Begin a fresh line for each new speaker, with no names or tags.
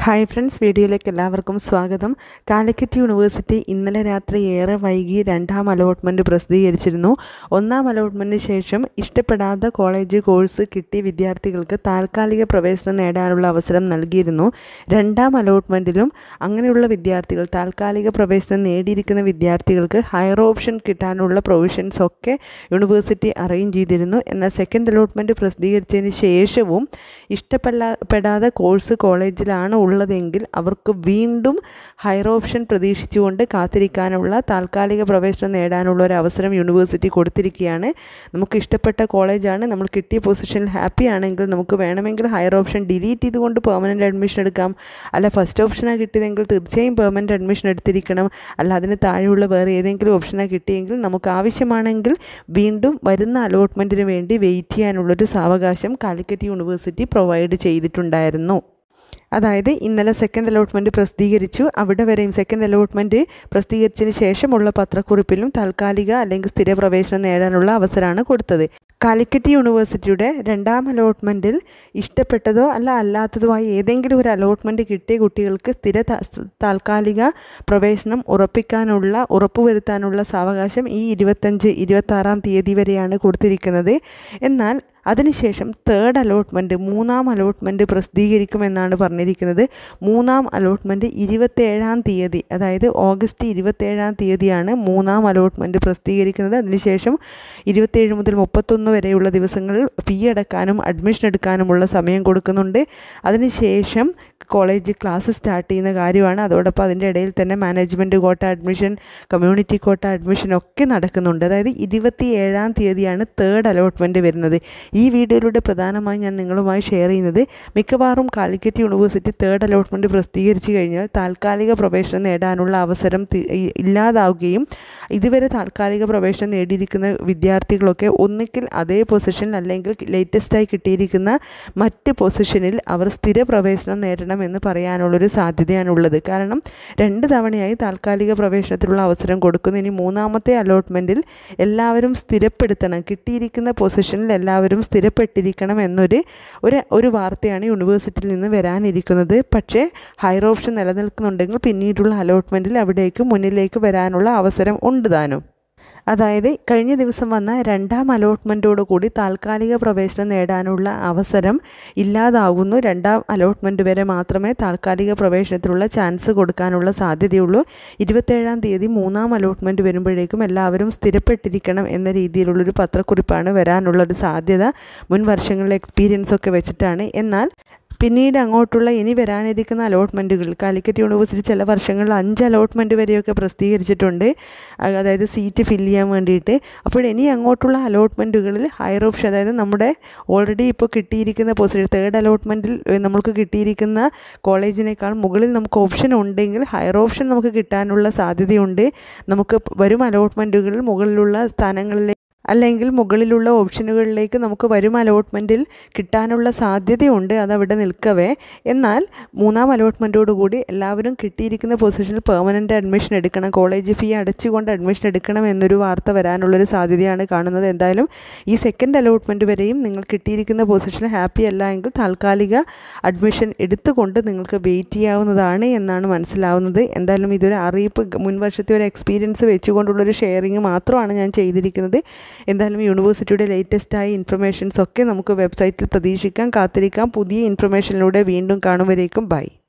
hi friends വീഡിയോയിലേക്ക് എല്ലാവർക്കും സ്വാഗതം കാലിക്കറ്റ് യൂണിവേഴ്സിറ്റി ഇന്നലെ രാത്രി ഏറെ വൈകി രണ്ടാം അലോട്ട്മെൻറ്റ് പ്രസിദ്ധീകരിച്ചിരുന്നു ഒന്നാം അലോട്ട്മെൻറ്റിന് ശേഷം ഇഷ്ടപ്പെടാത്ത കോളേജ് കോഴ്സ് കിട്ടിയ വിദ്യാർത്ഥികൾക്ക് താൽക്കാലിക പ്രവേശനം നേടാനുള്ള അവസരം നൽകിയിരുന്നു രണ്ടാം അലോട്ട്മെൻറ്റിലും അങ്ങനെയുള്ള വിദ്യാർത്ഥികൾ താൽക്കാലിക പ്രവേശനം നേടിയിരിക്കുന്ന വിദ്യാർത്ഥികൾക്ക് ഹയർ ഓപ്ഷൻ കിട്ടാനുള്ള പ്രൊവിഷൻസ് ഒക്കെ യൂണിവേഴ്സിറ്റി അറേഞ്ച് ചെയ്തിരുന്നു എന്നാൽ സെക്കൻഡ് അലോട്ട്മെൻറ്റ് പ്രസിദ്ധീകരിച്ചതിന് ശേഷവും ഇഷ്ടപ്പെടാതെ കോഴ്സ് കോളേജിലാണ് ഉള്ളതെങ്കിൽ അവർക്ക് വീണ്ടും ഹയർ ഓപ്ഷൻ പ്രതീക്ഷിച്ചുകൊണ്ട് കാത്തിരിക്കാനുള്ള താൽക്കാലിക പ്രവേശനം നേടാനുള്ള ഒരു അവസരം യൂണിവേഴ്സിറ്റി കൊടുത്തിരിക്കുകയാണ് നമുക്ക് ഇഷ്ടപ്പെട്ട കോളേജാണ് നമ്മൾ കിട്ടിയ പൊസിഷനിൽ ഹാപ്പി ആണെങ്കിൽ നമുക്ക് വേണമെങ്കിൽ ഹയർ ഓപ്ഷൻ ഡിലീറ്റ് ചെയ്തുകൊണ്ട് പെർമനൻറ്റ് അഡ്മിഷൻ എടുക്കാം അല്ല ഫസ്റ്റ് ഓപ്ഷനാണ് കിട്ടിയതെങ്കിൽ തീർച്ചയായും പെർമനൻറ്റ് അഡ്മിഷൻ എടുത്തിരിക്കണം അല്ല അതിന് താഴെയുള്ള വേറെ ഏതെങ്കിലും ഓപ്ഷനാണ് കിട്ടിയെങ്കിൽ നമുക്ക് ആവശ്യമാണെങ്കിൽ വീണ്ടും വരുന്ന അലോട്ട്മെൻറ്റിന് വേണ്ടി വെയിറ്റ് ചെയ്യാനുള്ളൊരു സാവകാശം കാലിക്കറ്റ് യൂണിവേഴ്സിറ്റി പ്രൊവൈഡ് ചെയ്തിട്ടുണ്ടായിരുന്നു അതായത് ഇന്നലെ സെക്കൻഡ് അലോട്ട്മെൻറ്റ് പ്രസിദ്ധീകരിച്ചു അവിടെ വരെയും സെക്കൻഡ് അലോട്ട്മെൻറ്റ് പ്രസിദ്ധീകരിച്ചതിന് ശേഷമുള്ള പത്രക്കുറിപ്പിലും താൽക്കാലിക അല്ലെങ്കിൽ സ്ഥിര പ്രവേശനം നേടാനുള്ള അവസരമാണ് കൊടുത്തത് കാലിക്കറ്റ് യൂണിവേഴ്സിറ്റിയുടെ രണ്ടാം അലോട്ട്മെൻറ്റിൽ ഇഷ്ടപ്പെട്ടതോ അല്ല അല്ലാത്തതോ ആയ ഏതെങ്കിലും ഒരു അലോട്ട്മെൻറ്റ് കിട്ടിയ കുട്ടികൾക്ക് സ്ഥിര താൽക്കാലിക പ്രവേശനം ഉറപ്പിക്കാനുള്ള ഉറപ്പുവരുത്താനുള്ള സാവകാശം ഈ ഇരുപത്തഞ്ച് ഇരുപത്താറാം തീയതി വരെയാണ് കൊടുത്തിരിക്കുന്നത് എന്നാൽ അതിനുശേഷം തേർഡ് അലോട്ട്മെൻറ്റ് മൂന്നാം അലോട്ട്മെൻറ്റ് പ്രസിദ്ധീകരിക്കുമെന്നാണ് പറഞ്ഞിരിക്കുന്നത് മൂന്നാം അലോട്ട്മെൻറ്റ് ഇരുപത്തേഴാം തീയതി അതായത് ഓഗസ്റ്റ് ഇരുപത്തേഴാം തീയതിയാണ് മൂന്നാം അലോട്ട്മെൻറ്റ് പ്രസിദ്ധീകരിക്കുന്നത് അതിനുശേഷം ഇരുപത്തേഴ് മുതൽ മുപ്പത്തൊന്ന് വരെയുള്ള ദിവസങ്ങളിൽ ഫീ അടക്കാനും അഡ്മിഷൻ എടുക്കാനുമുള്ള സമയം കൊടുക്കുന്നുണ്ട് അതിനുശേഷം കോളേജ് ക്ലാസ് സ്റ്റാർട്ട് ചെയ്യുന്ന കാര്യമാണ് അതോടൊപ്പം അതിൻ്റെ ഇടയിൽ തന്നെ മാനേജ്മെൻറ്റ് കോട്ട അഡ്മിഷൻ കമ്മ്യൂണിറ്റി കോട്ട അഡ്മിഷൻ ഒക്കെ നടക്കുന്നുണ്ട് അതായത് ഇരുപത്തി ഏഴാം തീയതിയാണ് തേർഡ് അലോട്ട്മെൻറ്റ് വരുന്നത് ഈ വീഡിയോയിലൂടെ പ്രധാനമായും ഞാൻ നിങ്ങളുമായി ഷെയർ ചെയ്യുന്നത് മിക്കവാറും കാലിക്കറ്റ് യൂണിവേഴ്സിറ്റി തേർഡ് അലോട്ട്മെൻറ്റ് പ്രസിദ്ധീകരിച്ചു കഴിഞ്ഞാൽ താൽക്കാലിക പ്രവേശനം നേടാനുള്ള അവസരം ഇല്ലാതാവുകയും ഇതുവരെ താൽക്കാലിക പ്രവേശനം നേടിയിരിക്കുന്ന വിദ്യാർത്ഥികളൊക്കെ ഒന്നിക്കിൽ അതേ പൊസിഷനിൽ അല്ലെങ്കിൽ ലേറ്റസ്റ്റായി കിട്ടിയിരിക്കുന്ന മറ്റ് പൊസിഷനിൽ അവർ സ്ഥിര പ്രവേശനം നേടണമെന്ന് പറയാനുള്ളൊരു സാധ്യതയാണുള്ളത് കാരണം രണ്ട് തവണയായി താൽക്കാലിക പ്രവേശനത്തിനുള്ള അവസരം കൊടുക്കുന്നു ഇനി മൂന്നാമത്തെ അലോട്ട്മെൻറ്റിൽ എല്ലാവരും സ്ഥിരപ്പെടുത്തണം കിട്ടിയിരിക്കുന്ന പൊസിഷനിൽ എല്ലാവരും സ്ഥിരപ്പെട്ടിരിക്കണം എന്നൊരു ഒരു ഒരു വാർത്തയാണ് യൂണിവേഴ്സിറ്റിയിൽ നിന്ന് വരാനിരിക്കുന്നത് പക്ഷേ ഹയർ ഓപ്ഷൻ നിലനിൽക്കുന്നുണ്ടെങ്കിൽ പിന്നീടുള്ള അലോട്ട്മെൻറ്റിൽ അവിടേക്ക് മുന്നിലേക്ക് വരാനുള്ള അവസരം ഉണ്ട് താനും അതായത് കഴിഞ്ഞ ദിവസം വന്ന രണ്ടാം അലോട്ട്മെൻറ്റോടുകൂടി താൽക്കാലിക പ്രവേശനം നേടാനുള്ള അവസരം ഇല്ലാതാവുന്നു രണ്ടാം അലോട്ട്മെൻറ്റ് വരെ മാത്രമേ താൽക്കാലിക പ്രവേശനത്തിനുള്ള ചാൻസ് കൊടുക്കാനുള്ള സാധ്യതയുള്ളൂ ഇരുപത്തേഴാം തീയതി മൂന്നാം അലോട്ട്മെൻറ്റ് വരുമ്പോഴേക്കും എല്ലാവരും സ്ഥിരപ്പെട്ടിരിക്കണം എന്ന രീതിയിലുള്ളൊരു പത്രക്കുറിപ്പാണ് വരാനുള്ളൊരു സാധ്യത മുൻ വർഷങ്ങളിലെ എക്സ്പീരിയൻസ് ഒക്കെ വെച്ചിട്ടാണ് എന്നാൽ പിന്നീട് അങ്ങോട്ടുള്ള ഇനി വരാനിരിക്കുന്ന അലോട്ട്മെൻറ്റുകൾ കാലിക്കറ്റ് യൂണിവേഴ്സിറ്റി ചില വർഷങ്ങളിൽ അഞ്ച് അലോട്ട്മെൻറ്റ് വരെയൊക്കെ പ്രസിദ്ധീകരിച്ചിട്ടുണ്ട് അതായത് സീറ്റ് ഫില്ല് ചെയ്യാൻ വേണ്ടിയിട്ട് അപ്പോൾ ഇനി അങ്ങോട്ടുള്ള അലോട്ട്മെൻറ്റുകളിൽ ഹയർ ഓപ്ഷൻ അതായത് നമ്മുടെ ഓൾറെഡി ഇപ്പോൾ കിട്ടിയിരിക്കുന്ന പൊസിഷൻ തേർഡ് അലോട്ട്മെൻറ്റിൽ നമുക്ക് കിട്ടിയിരിക്കുന്ന കോളേജിനേക്കാൾ മുകളിൽ നമുക്ക് ഓപ്ഷൻ ഉണ്ടെങ്കിൽ ഹയർ ഓപ്ഷൻ നമുക്ക് കിട്ടാനുള്ള സാധ്യതയുണ്ട് നമുക്ക് വരും അലോട്ട്മെൻറ്റുകളിൽ മുകളിലുള്ള സ്ഥാനങ്ങളിലെ അല്ലെങ്കിൽ മുകളിലുള്ള ഓപ്ഷനുകളിലേക്ക് നമുക്ക് വരും അലോട്ട്മെൻറ്റിൽ കിട്ടാനുള്ള സാധ്യതയുണ്ട് അതവിടെ നിൽക്കവേ എന്നാൽ മൂന്നാം അലോട്ട്മെൻറ്റോടുകൂടി എല്ലാവരും കിട്ടിയിരിക്കുന്ന പൊസിഷനിൽ പെർമനൻ്റ് അഡ്മിഷൻ എടുക്കണം കോളേജ് ഫീ അടച്ചുകൊണ്ട് അഡ്മിഷൻ എടുക്കണം എന്നൊരു വാർത്ത വരാനുള്ളൊരു സാധ്യതയാണ് കാണുന്നത് എന്തായാലും ഈ സെക്കൻഡ് അലോട്ട്മെൻറ്റ് വരെയും നിങ്ങൾ കിട്ടിയിരിക്കുന്ന പൊസിഷനിൽ ഹാപ്പി അല്ല എങ്കിൽ താൽക്കാലിക അഡ്മിഷൻ എടുത്തുകൊണ്ട് നിങ്ങൾക്ക് വെയിറ്റ് ചെയ്യാവുന്നതാണ് എന്നാണ് മനസ്സിലാവുന്നത് എന്തായാലും ഇതൊരു അറിയിപ്പ് മുൻ വർഷത്തെ ഒരു എക്സ്പീരിയൻസ് വെച്ചുകൊണ്ടുള്ളൊരു ഷെയറിങ് മാത്രമാണ് ഞാൻ ചെയ്തിരിക്കുന്നത് എന്തായാലും യൂണിവേഴ്സിറ്റിയുടെ ലേറ്റസ്റ്റായ ഇൻഫർമേഷൻസ് ഒക്കെ നമുക്ക് വെബ്സൈറ്റിൽ പ്രതീക്ഷിക്കാം കാത്തിരിക്കാം പുതിയ ഇൻഫർമേഷനിലൂടെ വീണ്ടും കാണും വരേക്കും ബൈ